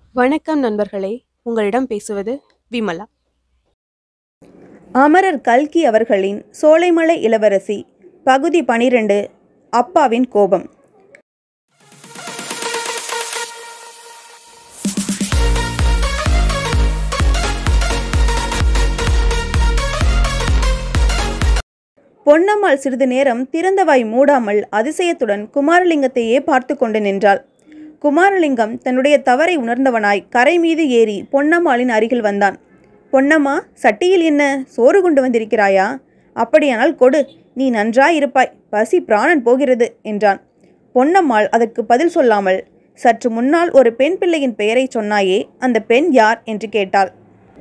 வணக்கம் நண்பர்களே உங்களிடம் பேசுவது விமலா அமரர் கல்கி அவர்களின் சோலைமலை இளவரசி பகுதி பனிரெண்டு அப்பாவின் கோபம் பொன்னம்மாள் சிறிது நேரம் திறந்தவாய் மூடாமல் அதிசயத்துடன் குமாரலிங்கத்தையே பார்த்து கொண்டு நின்றாள் குமாரலிங்கம் தன்னுடைய தவறை உணர்ந்தவனாய் கரை மீது ஏறி பொன்னம்மாளின் அருகில் வந்தான் பொன்னம்மா சட்டியில் என்ன சோறு கொண்டு வந்திருக்கிறாயா அப்படியானால் கொடு நீ நன்றாய் இருப்பாய் பசி பிராணன் போகிறது என்றான் பொன்னம்மாள் அதற்கு பதில் சொல்லாமல் சற்று முன்னால் ஒரு பெண் பிள்ளையின் பெயரை சொன்னாயே அந்த பெண் யார் என்று கேட்டாள்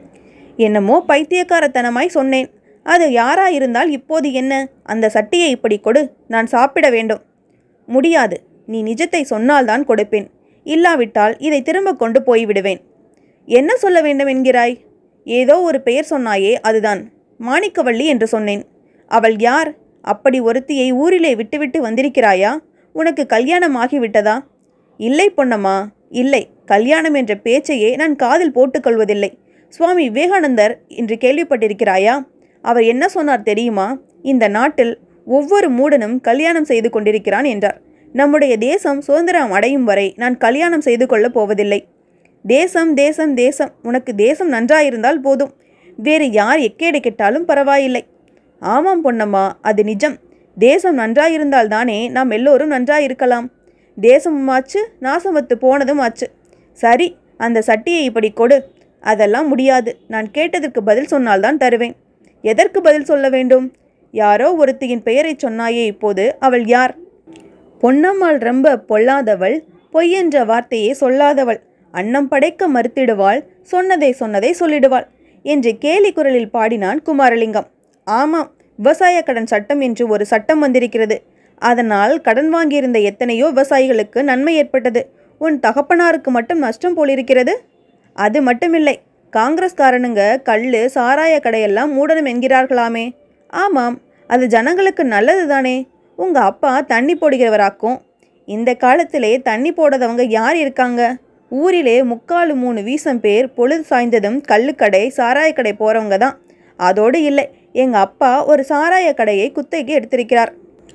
என்னமோ பைத்தியக்காரத்தனமாய் சொன்னேன் அது யாராயிருந்தால் இப்போது என்ன அந்த சட்டியை இப்படி கொடு நான் சாப்பிட வேண்டும் முடியாது நீ நிஜத்தை சொன்னால்தான் கொடுப்பேன் இல்லாவிட்டால் இதை திரும்ப கொண்டு போய்விடுவேன் என்ன சொல்ல வேண்டும் என்கிறாய் ஏதோ ஒரு பெயர் சொன்னாயே அதுதான் மாணிக்கவள்ளி என்று சொன்னேன் அவள் யார் அப்படி ஒருத்தியை ஊரிலே விட்டுவிட்டு வந்திருக்கிறாயா உனக்கு கல்யாணம் ஆகிவிட்டதா இல்லை பொன்னம்மா இல்லை கல்யாணம் என்ற பேச்சையே நான் காதில் போட்டுக்கொள்வதில்லை சுவாமி விவேகானந்தர் என்று கேள்விப்பட்டிருக்கிறாயா அவர் என்ன சொன்னார் தெரியுமா இந்த நாட்டில் ஒவ்வொரு மூடனும் கல்யாணம் செய்து கொண்டிருக்கிறான் என்றார் நம்முடைய தேசம் சுதந்திரம் அடையும் வரை நான் கல்யாணம் செய்து கொள்ளப் போவதில்லை தேசம் தேசம் தேசம் உனக்கு தேசம் நன்றாயிருந்தால் போதும் வேறு யார் எக்கேடு கெட்டாலும் பரவாயில்லை ஆமாம் பொன்னம்மா அது நிஜம் தேசம் நன்றாயிருந்தால் தானே நாம் எல்லோரும் நன்றாயிருக்கலாம் தேசமும் ஆச்சு நாசமத்து போனதும் ஆச்சு சரி அந்த சட்டியை இப்படி கொடு அதெல்லாம் முடியாது நான் கேட்டதற்கு பதில் சொன்னால்தான் தருவேன் எதற்கு பதில் சொல்ல வேண்டும் யாரோ ஒருத்தியின் பெயரை சொன்னாயே இப்போது அவள் யார் பொன்னம்மாள் ரொம்ப பொல்லாதவள் பொய்யென்ற வார்த்தையே சொல்லாதவள் அன்னம் படைக்க மறுத்திடுவாள் சொன்னதை சொன்னதை சொல்லிடுவாள் என்று கேலி குரலில் பாடினான் குமாரலிங்கம் ஆமாம் விவசாய கடன் சட்டம் என்று ஒரு சட்டம் வந்திருக்கிறது அதனால் கடன் வாங்கியிருந்த எத்தனையோ விவசாயிகளுக்கு நன்மை ஏற்பட்டது உன் தகப்பனாருக்கு மட்டும் நஷ்டம் போலிருக்கிறது அது மட்டுமில்லை காங்கிரஸ்காரனுங்க கள்ளு சாராய கடையெல்லாம் மூடணும் என்கிறார்களாமே ஆமாம் அது ஜனங்களுக்கு நல்லது தானே உங்க அப்பா தண்ணி போடுகிறவராக்கும் இந்த காலத்திலே தண்ணி போடாதவங்க யார் இருக்காங்க ஊரிலே முக்காலு மூணு வீசம் பேர் பொழுது சாய்ந்ததும் கள்ளுக்கடை சாராய கடை போகிறவங்க தான் அதோடு இல்லை எங்கள் அப்பா ஒரு சாராய கடையை குத்தகைக்கு எடுத்திருக்கிறார்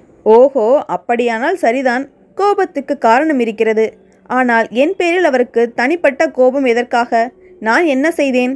ஓஹோ அப்படியானால் சரிதான் கோபத்துக்கு காரணம் இருக்கிறது ஆனால் என் பேரில் அவருக்கு தனிப்பட்ட கோபம் எதற்காக நான் என்ன செய்தேன்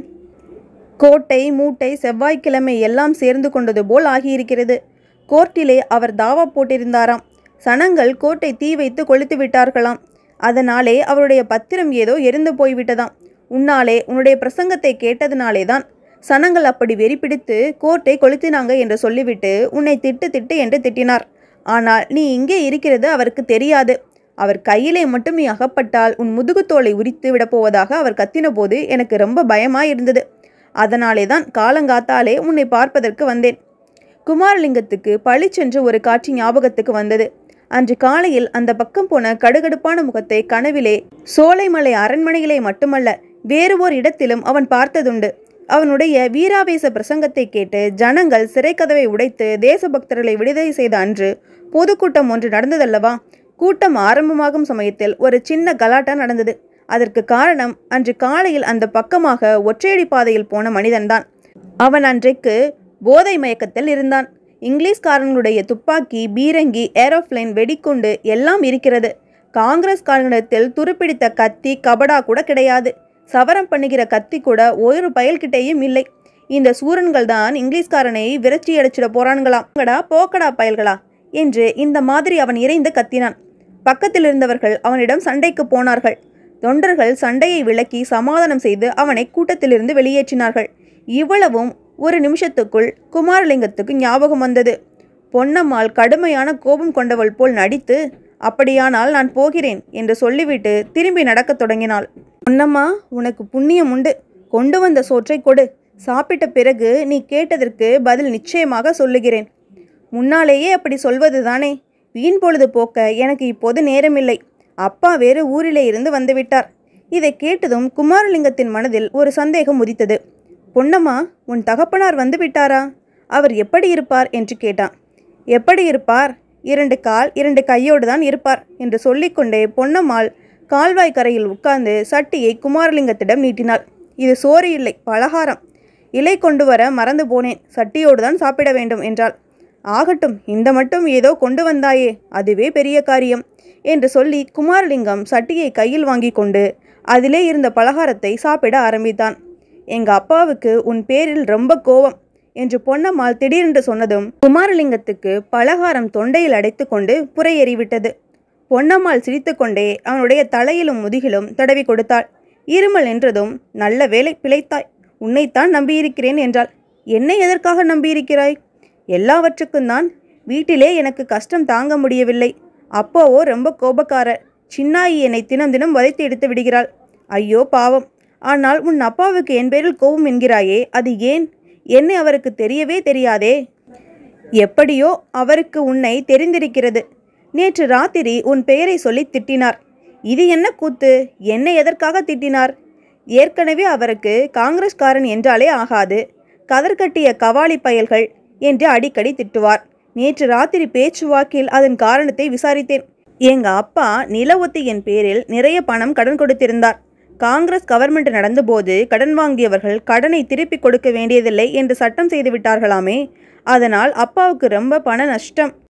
கோட்டை மூட்டை செவ்வாய்க்கிழமை எல்லாம் சேர்ந்து கொண்டது போல் ஆகியிருக்கிறது கோர்ட்டிலே அவர் தாவா போட்டிருந்தாராம் சனங்கள் கோட்டை தீ வைத்து கொளுத்து விட்டார்களாம் அதனாலே அவருடைய பத்திரம் ஏதோ எரிந்து போய்விட்டதாம் உன்னாலே உன்னுடைய பிரசங்கத்தை கேட்டதுனாலே தான் சனங்கள் அப்படி வெறி பிடித்து கோர்ட்டை கொளுத்தினாங்க என்று சொல்லிவிட்டு உன்னை திட்டு திட்டு என்று திட்டினார் ஆனால் நீ இங்கே இருக்கிறது அவருக்கு தெரியாது அவர் கையிலே மட்டும் நீ அகப்பட்டால் உன் முதுகுத்தோலை உரித்து விடப்போவதாக அவர் கத்தினபோது எனக்கு ரொம்ப பயமாயிருந்தது அதனாலே தான் காலங்காத்தாலே உன்னை பார்ப்பதற்கு வந்தேன் குமாரலிங்கத்துக்கு பளிச்சென்று ஒரு காட்சி ஞாபகத்துக்கு வந்தது அன்று காலையில் அந்த பக்கம் போன கடுகடுப்பான முகத்தை கனவிலே சோலைமலை அரண்மனையிலே மட்டுமல்ல வேறு ஓர் இடத்திலும் அவன் பார்த்ததுண்டு அவனுடைய வீராவேச பிரசங்கத்தை கேட்டு ஜனங்கள் சிறைக்கதவை உடைத்து தேசபக்தர்களை விடுதலை செய்த அன்று பொதுக்கூட்டம் ஒன்று நடந்ததல்லவா கூட்டம் ஆரம்பமாகும் சமயத்தில் ஒரு சின்ன கலாட்டா நடந்தது அதற்கு காரணம் அன்று காலையில் அந்த பக்கமாக ஒற்றையடி பாதையில் போன மனிதன்தான் அவன் அன்றைக்கு போதை மயக்கத்தில் இருந்தான் இங்கிலீஷ்காரங்களுடைய துப்பாக்கி பீரங்கி ஏரோப்ளேன் வெடிக்குண்டு எல்லாம் இருக்கிறது காங்கிரஸ்காரனிடத்தில் துருப்பிடித்த கத்தி கபடா கூட கிடையாது சவரம் பண்ணுகிற கத்தி கூட ஒரு பயல்கிட்டேயும் இல்லை இந்த சூரன்கள் தான் இங்கிலீஷ்காரனை விரச்சி அடிச்சிட போறான்களாம் "போங்கடா, போக்கடா பயல்களா என்று இந்த மாதிரி அவன் இறைந்து கத்தினான் பக்கத்தில் இருந்தவர்கள் அவனிடம் சண்டைக்கு போனார்கள் தொண்டர்கள் சண்டையை விலக்கி சமாதானம் செய்து அவனை கூட்டத்திலிருந்து வெளியேற்றினார்கள் இவ்வளவும் ஒரு நிமிஷத்துக்குள் குமாரலிங்கத்துக்கு ஞாபகம் வந்தது பொன்னம்மாள் கடுமையான கோபம் கொண்டவள் போல் நடித்து அப்படியானால் நான் போகிறேன் என்று சொல்லிவிட்டு திரும்பி நடக்கத் தொடங்கினாள் பொன்னம்மா உனக்கு புண்ணியம் உண்டு கொண்டு வந்த சோற்றை கொடு சாப்பிட்ட பிறகு நீ கேட்டதற்கு பதில் நிச்சயமாக சொல்லுகிறேன் முன்னாலேயே அப்படி சொல்வது தானே வீண் பொழுது போக்க எனக்கு இப்போது நேரமில்லை அப்பா வேறு ஊரிலே இருந்து வந்துவிட்டார் இதை கேட்டதும் குமாரலிங்கத்தின் மனதில் ஒரு சந்தேகம் உதித்தது பொன்னம்மா உன் தகப்பனார் வந்து விட்டாரா அவர் எப்படி இருப்பார் என்று கேட்டான் எப்படி இருப்பார் இரண்டு கால் இரண்டு கையோடு தான் இருப்பார் என்று சொல்லிக்கொண்டே பொன்னம்மாள் கால்வாய் கரையில் உட்கார்ந்து சட்டியை குமாரலிங்கத்திடம் நீட்டினாள் இது சோறு இல்லை பலகாரம் இலை கொண்டு வர மறந்து போனேன் சட்டியோடு தான் சாப்பிட வேண்டும் என்றாள் ஆகட்டும் இந்த மட்டும் ஏதோ கொண்டு வந்தாயே அதுவே பெரிய காரியம் என்று சொல்லி குமாரலிங்கம் சட்டியை கையில் வாங்கி கொண்டு அதிலே இருந்த பலகாரத்தை சாப்பிட ஆரம்பித்தான் எங்க அப்பாவுக்கு உன் பேரில் ரொம்ப கோபம் என்று பொன்னம்மாள் திடீரென்று சொன்னதும் குமாரலிங்கத்துக்கு பலகாரம் தொண்டையில் அடைத்து கொண்டு புறையேறிவிட்டது பொன்னம்மாள் சிரித்துக்கொண்டே அவனுடைய தலையிலும் முதுகிலும் தடவி கொடுத்தாள் இருமல் என்றதும் நல்ல வேலை பிழைத்தாய் உன்னைத்தான் நம்பியிருக்கிறேன் என்றாள் என்னை எதற்காக நம்பியிருக்கிறாய் எல்லாவற்றுக்கும் தான் வீட்டிலே எனக்கு கஷ்டம் தாங்க முடியவில்லை அப்பாவோ ரொம்ப கோபக்காரர் சின்னாயி என்னை தினம் தினம் வதைத்து எடுத்து விடுகிறாள் ஐயோ பாவம் ஆனால் உன் அப்பாவுக்கு என் பேரில் கோபம் என்கிறாயே அது ஏன் என்னை அவருக்கு தெரியவே தெரியாதே எப்படியோ அவருக்கு உன்னை தெரிந்திருக்கிறது நேற்று ராத்திரி உன் பெயரை சொல்லி திட்டினார் இது என்ன கூத்து என்னை எதற்காக திட்டினார் ஏற்கனவே அவருக்கு காங்கிரஸ்காரன் என்றாலே ஆகாது கதர்கட்டிய கவாலி பயல்கள் என்று அடிக்கடி திட்டுவார் நேற்று ராத்திரி பேச்சுவாக்கில் அதன் காரணத்தை விசாரித்தேன் எங்க அப்பா நில ஒத்தியின் பேரில் நிறைய பணம் கடன் கொடுத்திருந்தார் காங்கிரஸ் கவர்மெண்ட் நடந்தபோது கடன் வாங்கியவர்கள் கடனை திருப்பி கொடுக்க வேண்டியதில்லை என்று சட்டம் செய்து விட்டார்களாமே அதனால் அப்பாவுக்கு ரொம்ப பண நஷ்டம்